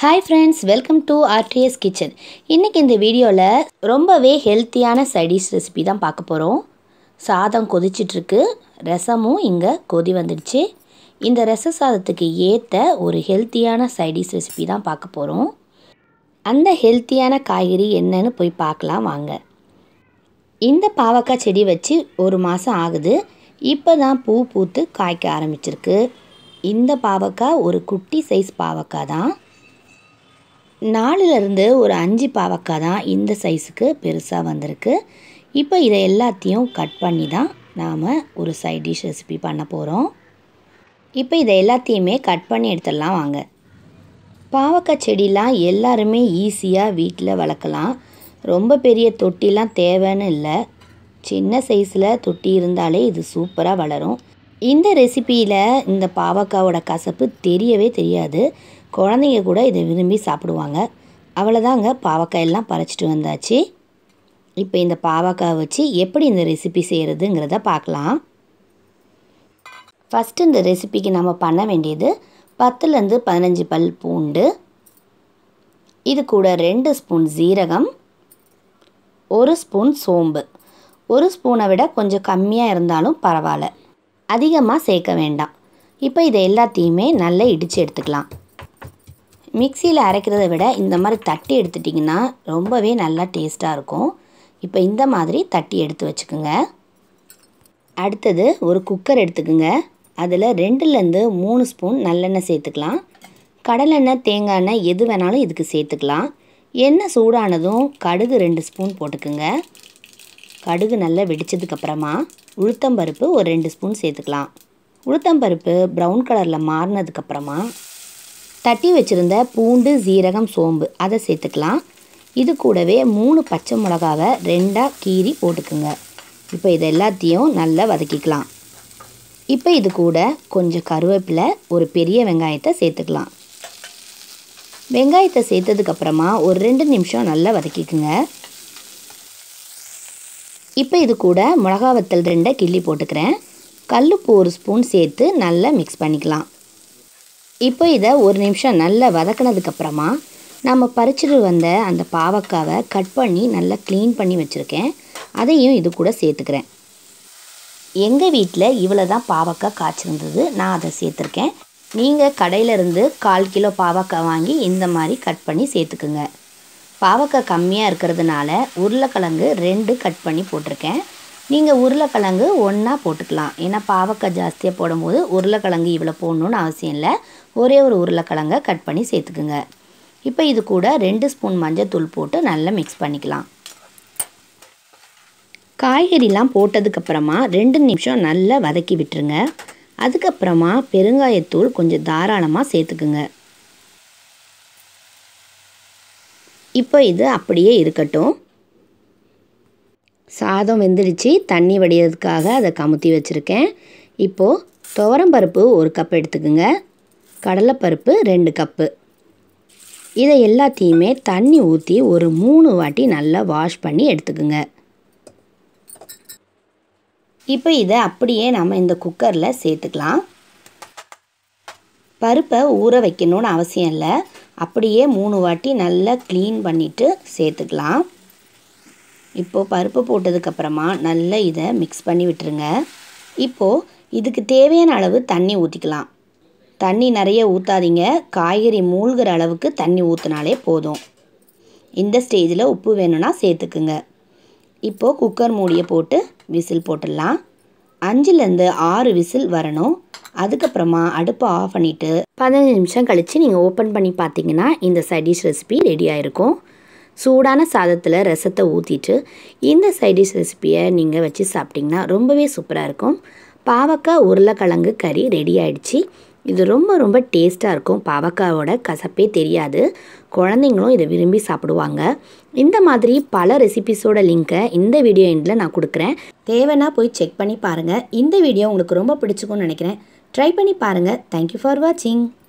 hi friends welcome to RTS kitchen இன்றைக்கி இந்த வீடியோவில் ரொம்பவே ஹெல்த்தியான சைடிஷ் ரெசிபி தான் பார்க்க போகிறோம் சாதம் கொதிச்சிட்ருக்கு ரசமும் இங்கே கொதி வந்துடுச்சு இந்த ரச சாதத்துக்கு ஏற்ற ஒரு ஹெல்த்தியான சைடிஷ் ரெசிபி தான் பார்க்க போகிறோம் அந்த ஹெல்த்தியான காய்கறி என்னன்னு போய் பார்க்கலாம் வாங்க இந்த பாவக்காய் செடி வச்சு ஒரு மாதம் ஆகுது இப்போ தான் பூ பூத்து காய்க்க ஆரம்பிச்சிருக்கு இந்த பாவக்காய் ஒரு குட்டி சைஸ் பாவக்காய் தான் நாலுலேருந்து ஒரு அஞ்சு பாவக்காய் தான் இந்த சைஸுக்கு பெருசாக வந்திருக்கு இப்போ இதை எல்லாத்தையும் கட் பண்ணி தான் நாம் ஒரு சைட் டிஷ் ரெசிபி பண்ண போகிறோம் இப்போ இதை எல்லாத்தையுமே கட் பண்ணி எடுத்துடலாம் வாங்க பாவக்காய் செடிலாம் எல்லாருமே ஈஸியாக வீட்டில் வளர்க்கலாம் ரொம்ப பெரிய தொட்டிலாம் தேவைன்னு இல்லை சின்ன சைஸில் தொட்டி இருந்தாலே இது சூப்பராக வளரும் இந்த ரெசிப்பியில் இந்த பாவக்காவோட கசப்பு தெரியவே தெரியாது குழந்தைங்க கூட இதை விரும்பி சாப்பிடுவாங்க அவ்வளோதாங்க பாவக்காய் எல்லாம் பறிச்சிட்டு வந்தாச்சு இப்போ இந்த பாவக்காய் வச்சு எப்படி இந்த ரெசிபி செய்கிறதுங்கிறத பார்க்கலாம் ஃபஸ்ட்டு இந்த ரெசிபிக்கு நம்ம பண்ண வேண்டியது பத்துலேருந்து பதினஞ்சு பல் பூண்டு இது கூட ரெண்டு ஸ்பூன் ஜீரகம் ஒரு ஸ்பூன் சோம்பு ஒரு ஸ்பூனை விட கொஞ்சம் கம்மியாக இருந்தாலும் பரவாயில்ல அதிகமாக சேர்க்க வேண்டாம் இப்போ இதை எல்லாத்தையுமே நல்லா இடித்து எடுத்துக்கலாம் மிக்சியில் அரைக்கிறத விட இந்த மாதிரி தட்டி எடுத்துட்டிங்கன்னா ரொம்பவே நல்லா டேஸ்ட்டாக இருக்கும் இப்போ இந்த மாதிரி தட்டி எடுத்து வச்சுக்கோங்க அடுத்தது ஒரு குக்கர் எடுத்துக்கோங்க அதில் ரெண்டுலேருந்து மூணு ஸ்பூன் நல்லெண்ணெய் சேர்த்துக்கலாம் கடலெண்ணெய் தேங்காய் எண்ணெய் எது வேணாலும் இதுக்கு சேர்த்துக்கலாம் எண்ணெய் சூடானதும் கடுகு ரெண்டு ஸ்பூன் போட்டுக்குங்க கடுகு நல்லா வெடித்ததுக்கப்புறமா உளுத்தம்பருப்பு ஒரு ரெண்டு ஸ்பூன் சேர்த்துக்கலாம் உளுத்தம்பருப்பு ப்ரௌன் கலரில் மாறினதுக்கப்புறமா தட்டி வச்சுருந்த பூண்டு ஜீரகம் சோம்பு அதை சேர்த்துக்கலாம் இது கூடவே மூணு பச்சை மிளகாவை ரெண்டாக கீறி போட்டுக்குங்க இப்போ இது எல்லாத்தையும் நல்லா வதக்கிக்கலாம் இப்போ இது கூட கொஞ்சம் கருவேப்பிலை ஒரு பெரிய வெங்காயத்தை சேர்த்துக்கலாம் வெங்காயத்தை சேர்த்ததுக்கப்புறமா ஒரு ரெண்டு நிமிஷம் நல்லா வதக்கிக்குங்க இப்போ இது கூட மிளகா வத்தல் ரெண்டை கிள்ளி போட்டுக்கிறேன் கல்லுப்பு ஒரு ஸ்பூன் சேர்த்து நல்லா மிக்ஸ் பண்ணிக்கலாம் இப்போ இதை ஒரு நிமிஷம் நல்லா வதக்கினதுக்கப்புறமா நம்ம பறிச்சுட்டு வந்த அந்த பாவக்காவை கட் பண்ணி நல்லா க்ளீன் பண்ணி வச்சுருக்கேன் அதையும் இது கூட சேர்த்துக்கிறேன் எங்கள் வீட்டில் இவ்வளோ தான் பாவக்காய் காய்ச்சிருந்தது நான் அதை சேர்த்துருக்கேன் நீங்கள் கடையிலேருந்து கால் கிலோ பாவக்காய் வாங்கி இந்த மாதிரி கட் பண்ணி சேர்த்துக்குங்க பாவக்காய் கம்மியாக இருக்கிறதுனால உருளைக்கிழங்கு ரெண்டு கட் பண்ணி போட்டிருக்கேன் நீங்கள் உருளைக்கிழங்கு ஒன்றா போட்டுக்கலாம் ஏன்னா பாவக்காய் ஜாஸ்தியாக போடும்போது உருளைக்கிழங்கு இவ்வளோ போடணுன்னு அவசியம் இல்லை ஒரே ஒரு உருளைக்கிழங்கை கட் பண்ணி சேர்த்துக்குங்க இப்போ இது கூட ரெண்டு ஸ்பூன் மஞ்சள் தூள் போட்டு நல்லா மிக்ஸ் பண்ணிக்கலாம் காய்கறிலாம் போட்டதுக்கப்புறமா ரெண்டு நிமிஷம் நல்லா வதக்கி விட்டுருங்க அதுக்கப்புறமா பெருங்காயத்தூள் கொஞ்சம் தாராளமாக சேர்த்துக்குங்க இப்போ இது அப்படியே இருக்கட்டும் சாதம் வெந்துடுச்சு தண்ணி வடிகிறதுக்காக அதை கமுத்தி வச்சுருக்கேன் இப்போது துவரம்பருப்பு ஒரு கப் எடுத்துக்குங்க கடலைப்பருப்பு ரெண்டு கப்பு இதை எல்லாத்தையுமே தண்ணி ஊற்றி ஒரு மூணு வாட்டி நல்லா வாஷ் பண்ணி எடுத்துக்குங்க இப்போ இதை அப்படியே நம்ம இந்த குக்கரில் சேர்த்துக்கலாம் பருப்பை ஊற வைக்கணும்னு அவசியம் இல்லை அப்படியே மூணு வாட்டி நல்லா க்ளீன் பண்ணிவிட்டு சேர்த்துக்கலாம் இப்போது பருப்பு போட்டதுக்கப்புறமா நல்லா இதை மிக்ஸ் பண்ணி விட்டுருங்க இப்போது இதுக்கு தேவையான அளவு தண்ணி ஊற்றிக்கலாம் தண்ணி நிறைய ஊற்றாதீங்க காய்கறி மூழ்கிற அளவுக்கு தண்ணி ஊற்றினாலே போதும் இந்த ஸ்டேஜில் உப்பு வேணும்னா சேர்த்துக்குங்க இப்போது குக்கர் மூடியை போட்டு விசில் போட்டுடலாம் அஞ்சுலேருந்து ஆறு விசில் வரணும் அதுக்கப்புறமா அடுப்பை ஆஃப் பண்ணிவிட்டு பதினஞ்சு நிமிஷம் கழித்து நீங்கள் ஓப்பன் பண்ணி பார்த்தீங்கன்னா இந்த சைடிஷ் ரெசிபி ரெடி ஆகிருக்கும் சூடான சாதத்தில் ரசத்தை ஊற்றிட்டு இந்த சைடிஷ் ரெசிப்பியை நீங்கள் வச்சு சாப்பிட்டிங்கன்னா ரொம்பவே சூப்பராக இருக்கும் பாவக்காய் உருளைக்கிழங்கு கறி ரெடி ஆயிடுச்சு இது ரொம்ப ரொம்ப டேஸ்ட்டாக இருக்கும் பாவக்காயோட கசப்பே தெரியாது குழந்தைங்களும் இதை விரும்பி சாப்பிடுவாங்க இந்த மாதிரி பல ரெசிபிஸோட லிங்க்கை இந்த வீடியோ எண்டில் நான் கொடுக்குறேன் தேவைன்னா போய் செக் பண்ணி பாருங்கள் இந்த வீடியோ உங்களுக்கு ரொம்ப பிடிச்சிக்கும்னு நினைக்கிறேன் ட்ரை பண்ணி பாருங்கள் தேங்க்யூ ஃபார் வாட்சிங்